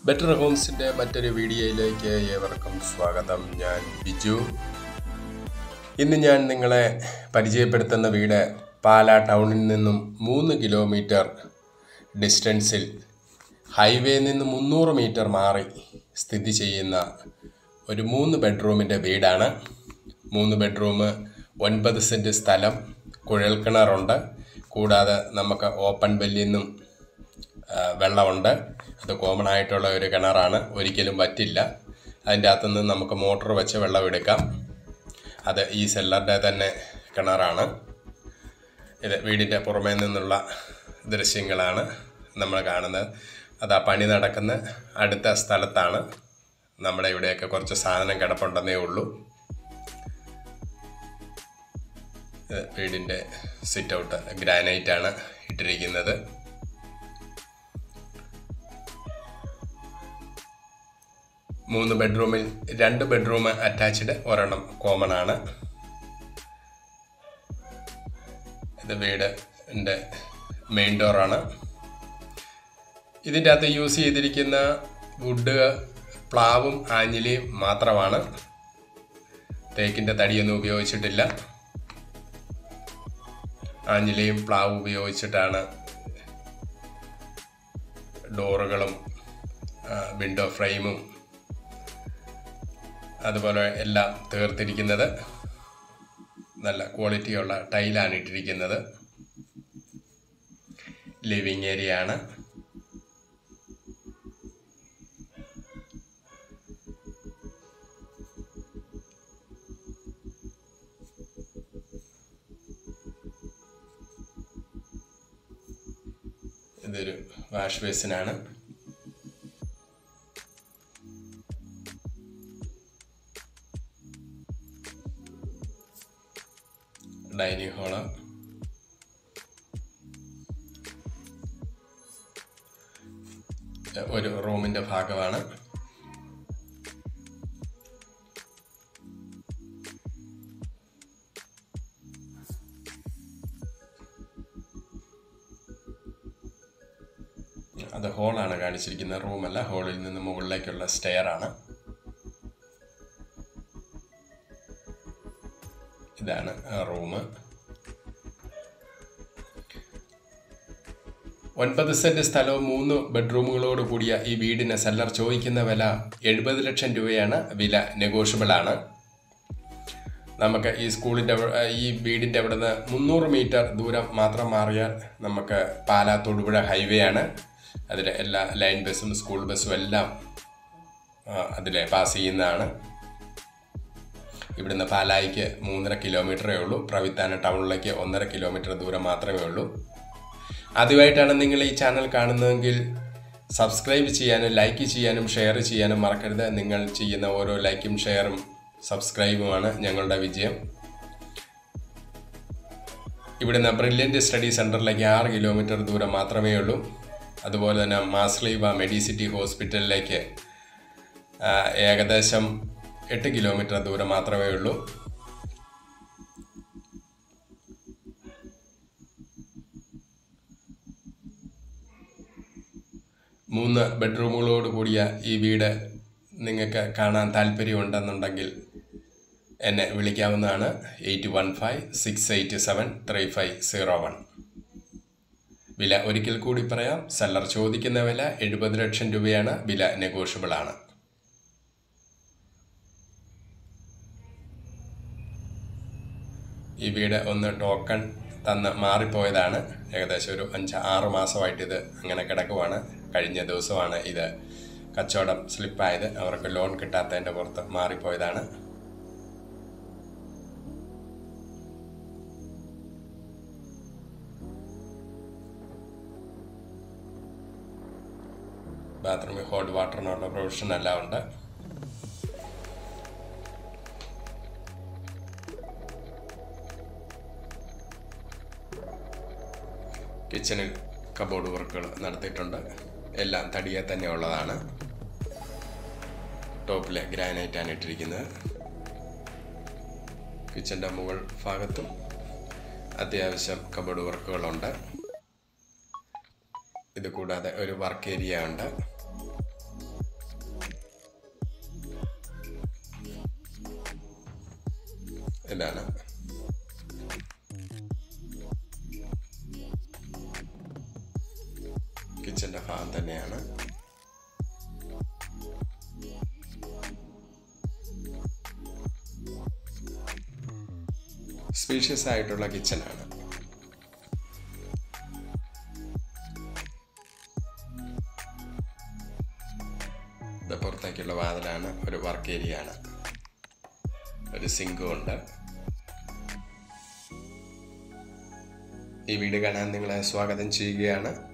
better ഹോംസിൻ്റെ മറ്റൊരു വീഡിയോയിലേക്ക് ഏവർക്കും സ്വാഗതം ഞാൻ ബിജു ഇന്ന് ഞാൻ നിങ്ങളെ പരിചയപ്പെടുത്തുന്ന വീട് പാലാ ടൗണിൽ നിന്നും മൂന്ന് കിലോമീറ്റർ ഡിസ്റ്റൻസിൽ ഹൈവേയിൽ നിന്ന് മുന്നൂറ് മീറ്റർ മാറി സ്ഥിതി ചെയ്യുന്ന ഒരു മൂന്ന് ബെഡ്റൂമിൻ്റെ വീടാണ് മൂന്ന് ബെഡ്റൂം ഒൻപത് സെൻറ്റ് സ്ഥലം കുഴൽക്കിണറുണ്ട് കൂടാതെ നമുക്ക് ഓപ്പൺ വെല്ലിൽ നിന്നും ആ, വെള്ളമുണ്ട് അത് കോമൺ ആയിട്ടുള്ള ഒരു കിണറാണ് ഒരിക്കലും വറ്റില്ല അതിൻ്റെ അകത്തുനിന്ന് നമുക്ക് മോട്ടോർ വെച്ച് വെള്ളം എടുക്കാം അത് ഈ സെല്ലറുടെ തന്നെ കിണറാണ് ഇത് വീടിൻ്റെ പുറമേ നിന്നുള്ള ദൃശ്യങ്ങളാണ് നമ്മൾ കാണുന്നത് അത് ആ പണി നടക്കുന്ന അടുത്ത സ്ഥലത്താണ് നമ്മുടെ ഇവിടെയൊക്കെ കുറച്ച് സാധനം കിടപ്പുണ്ടെന്നേ ഉള്ളൂ ഇത് വീടിൻ്റെ സിറ്റ് ഔട്ട് ഗ്രാനൈറ്റാണ് ഇട്ടിരിക്കുന്നത് മൂന്ന് ബെഡ്റൂമിൽ രണ്ട് ബെഡ്റൂം അറ്റാച്ച്ഡ് ഒരെണ്ണം കോമൺ ആണ് ഇത് വീടിൻ്റെ മെയിൻ ഡോറാണ് ഇതിൻ്റെ അകത്ത് യൂസ് ചെയ്തിരിക്കുന്ന വുഡ് പ്ലാവും ആഞ്ഞിലിയും മാത്രമാണ് തേക്കിൻ്റെ തടിയൊന്നും ഉപയോഗിച്ചിട്ടില്ല ആഞ്ഞിലിയും പ്ലാവും ഉപയോഗിച്ചിട്ടാണ് ഡോറുകളും വിൻഡോ ഫ്രെയിമും അതുപോലെ എല്ലാം തീർത്തിരിക്കുന്നത് നല്ല ക്വാളിറ്റിയുള്ള ടൈലാണ് ഇട്ടിരിക്കുന്നത് ലിവിങ് ഏരിയ ആണ് ഇതൊരു വാഷ് ബേസിനാണ് ഡൈനിങ് ഹാള് ഒരു റൂമിൻ്റെ ഭാഗമാണ് അത് ഹോളാണ് കാണിച്ചിരിക്കുന്നത് റൂമല്ല ഹോളിൽ നിന്ന് മുകളിലേക്കുള്ള സ്റ്റെയർ ആണ് ഇതാണ് റൂം ഒൻപത് സെന്റ് സ്ഥലവും മൂന്ന് ബെഡ്റൂമുകളോട് കൂടിയ ഈ വീടിന് സെല്ലർ ചോദിക്കുന്ന വില എഴുപത് ലക്ഷം രൂപയാണ് വില നെഗോഷ്യബിൾ ആണ് നമുക്ക് ഈ സ്കൂളിൻ്റെ ഈ വീടിൻ്റെ അവിടെ നിന്ന് മുന്നൂറ് മീറ്റർ ദൂരം മാത്രം മാറിയാൽ നമുക്ക് പാലാ തൊടുപുഴ ഹൈവേ ആണ് അതിൽ എല്ലാ ലൈൻ ബസ്സും സ്കൂൾ ബസ്സും എല്ലാം അതിൽ പാസ് ചെയ്യുന്നതാണ് ഇവിടുന്ന് പാലായിക്ക് മൂന്നര കിലോമീറ്ററേ ഉള്ളൂ പ്രവിത്താന ടൗണിലേക്ക് ഒന്നര കിലോമീറ്റർ ദൂരം മാത്രമേ ഉള്ളൂ ആദ്യമായിട്ടാണ് നിങ്ങൾ ഈ ചാനൽ കാണുന്നതെങ്കിൽ സബ്സ്ക്രൈബ് ചെയ്യാനും ലൈക്ക് ചെയ്യാനും ഷെയർ ചെയ്യാനും മറക്കരുത് നിങ്ങൾ ചെയ്യുന്ന ഓരോ ലൈക്കും ഷെയറും സബ്സ്ക്രൈബുമാണ് ഞങ്ങളുടെ വിജയം ഇവിടുന്ന് ബ്രില്യൻ്റ് സ്റ്റഡി സെൻറ്ററിലേക്ക് ആറ് കിലോമീറ്റർ ദൂരം മാത്രമേ ഉള്ളൂ അതുപോലെ തന്നെ മാസ്ലീവ മെഡിസിറ്റി ഹോസ്പിറ്റലിലേക്ക് ആ, ഏകദേശം എട്ട് കിലോമീറ്റർ ദൂരം മാത്രമേ ഉള്ളൂ മൂന്ന് ബെഡ്റൂമുകളോട് കൂടിയ ഈ വീട് നിങ്ങൾക്ക് കാണാൻ താല്പര്യമുണ്ടെന്നുണ്ടെങ്കിൽ എന്നെ വിളിക്കാവുന്നതാണ് eight one five six eight seven three five zero one വില ഒരിക്കൽ കൂടി പറയാം സെല്ലർ ചോദിക്കുന്ന വില എഴുപത് ലക്ഷം രൂപയാണ് വില നെഗോഷ്യബിൾ ആണ് ഈ വീട് ഒന്ന് ടോക്കൺ തന്ന് മാറിപ്പോയതാണ് ഏകദേശം ഒരു അഞ്ച് ആറ് മാസമായിട്ട് ഇത് അങ്ങനെ കിടക്കുവാണ് കഴിഞ്ഞ ദിവസമാണ് ഇത് കച്ചവടം സ്ലിപ്പായത് അവർക്ക് ലോൺ കിട്ടാത്തതിൻ്റെ പുറത്ത് മാറിപ്പോയതാണ് ബാത്റൂമിൽ ഹോട്ട് വാട്ടറിനുള്ള പ്രൊവിഷൻ എല്ലാം ഉണ്ട് കിച്ചണിൽ കബോർഡ് വർക്കുകൾ നടത്തിയിട്ടുണ്ട് എല്ലാം തടിയെ തന്നെ ഉള്ളതാണ് ടോപ്പിൽ ഗ്രാനൈറ്റാണ് ഇട്ടിരിക്കുന്നത് കിച്ചൻ്റെ മുകൾ ഭാഗത്തും അത്യാവശ്യം കബോർഡ് വർക്കുകളുണ്ട് ഇത് കൂടാതെ ഒരു വർക്ക് ഏരിയ ഉണ്ട് വീടാണ് കിച്ചന്റെ ഭാഗം തന്നെയാണ് സ്പീഷ്യസ് ആയിട്ടുള്ള കിച്ചനാണ് ഇത് പുറത്തേക്കുള്ള വാതിലാണ് ഒരു വർക്ക് ഏരിയ ആണ് ഒരു സിങ്കും ഉണ്ട് ഈ വീട് കാണാൻ നിങ്ങളെ സ്വാഗതം ചെയ്യുകയാണ്